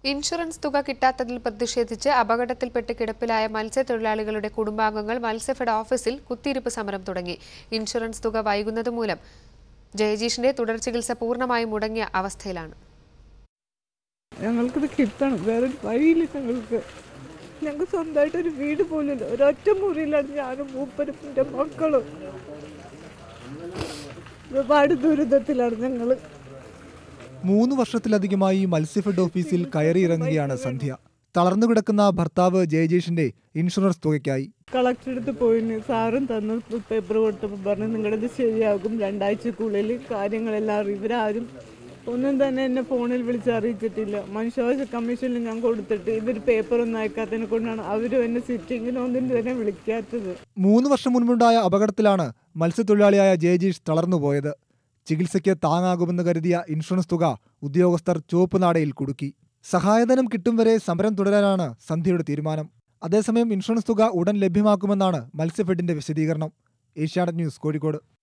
insurance തുക കിട്ടാത്തതിൽ പ്രതിഷേധിച്ച് അപകടത്തിൽപ്പെട്ട് കിടപ്പിലായ മത്സ്യത്തൊഴിലാളികളുടെ കുടുംബാംഗങ്ങൾ മത്സ്യഫെഡ് ഓഫീസിൽ കുത്തിയിരിപ്പ് സമരം തുടങ്ങി ഇൻഷുറൻസ് തുക വൈകുന്നത് മൂലം ജയജീഷിന്റെ തുടർ ചികിത്സ പൂർണ്ണമായും മുടങ്ങിയ അവസ്ഥയിലാണ് ഞങ്ങൾക്കിത് കിട്ടണം വേറൊരു വഴിയില്ല ഞങ്ങൾക്ക് ഞങ്ങൾക്ക് സ്വന്തമായിട്ടൊരു വീട് പോലുമില്ല ഒരൊറ്റ മുറിയിലാണ് ഞാനും മൂപ്പരും എൻ്റെ മക്കളും ഒരുപാട് ദുരിതത്തിലാണ് ഞങ്ങൾ മൂന്ന് വർഷത്തിലധികമായി മത്സ്യഫെഡ് ഓഫീസിൽ കയറിയിറങ്ങുകയാണ് സന്ധ്യ തളർന്നു കിടക്കുന്ന ഭർത്താവ് ജയജേഷിന്റെ ഇൻഷുറൻസ് തുകയ്ക്കായി കളക്ടർ അടുത്ത് പോയിന് സാറും തന്ന പേപ്പർ കൊടുത്തപ്പോൾ പറഞ്ഞു നിങ്ങളുടേത് ശരിയാകും രണ്ടാഴ്ചക്കുള്ളിൽ കാര്യങ്ങളെല്ലാം അറിയും ഇവരാരും ഒന്നും തന്നെ എന്നെ ഫോണിൽ വിളിച്ച് അറിയിച്ചിട്ടില്ല മനുഷ്യാവകാശ കമ്മീഷനിൽ ഞാൻ കൊടുത്തിട്ട് ഇവർ പേപ്പറൊന്നും അയക്കാത്തതിനെ കൊണ്ടാണ് അവരും എന്നെ സിറ്റിങ്ങിനൊന്നും തന്നെ വിളിക്കാത്തത് മൂന്ന് വർഷം മുൻപുണ്ടായ അപകടത്തിലാണ് മത്സ്യത്തൊഴിലാളിയായ ജയജീഷ് തളർന്നുപോയത് ചികിത്സയ്ക്ക് താങ്ങാകുമെന്ന് കരുതിയ ഇൻഷുറൻസ് തുക ഉദ്യോഗസ്ഥർ ചുവപ്പ് നാടയിൽ കുടുക്കി സഹായധനം കിട്ടും വരെ സമരം തുടരാനാണ് സന്ധ്യയുടെ തീരുമാനം അതേസമയം ഇൻഷുറൻസ് തുക ഉടൻ ലഭ്യമാക്കുമെന്നാണ് മത്സ്യഫെഡിന്റെ വിശദീകരണം ഏഷ്യാനെറ്റ് ന്യൂസ് കോഴിക്കോട്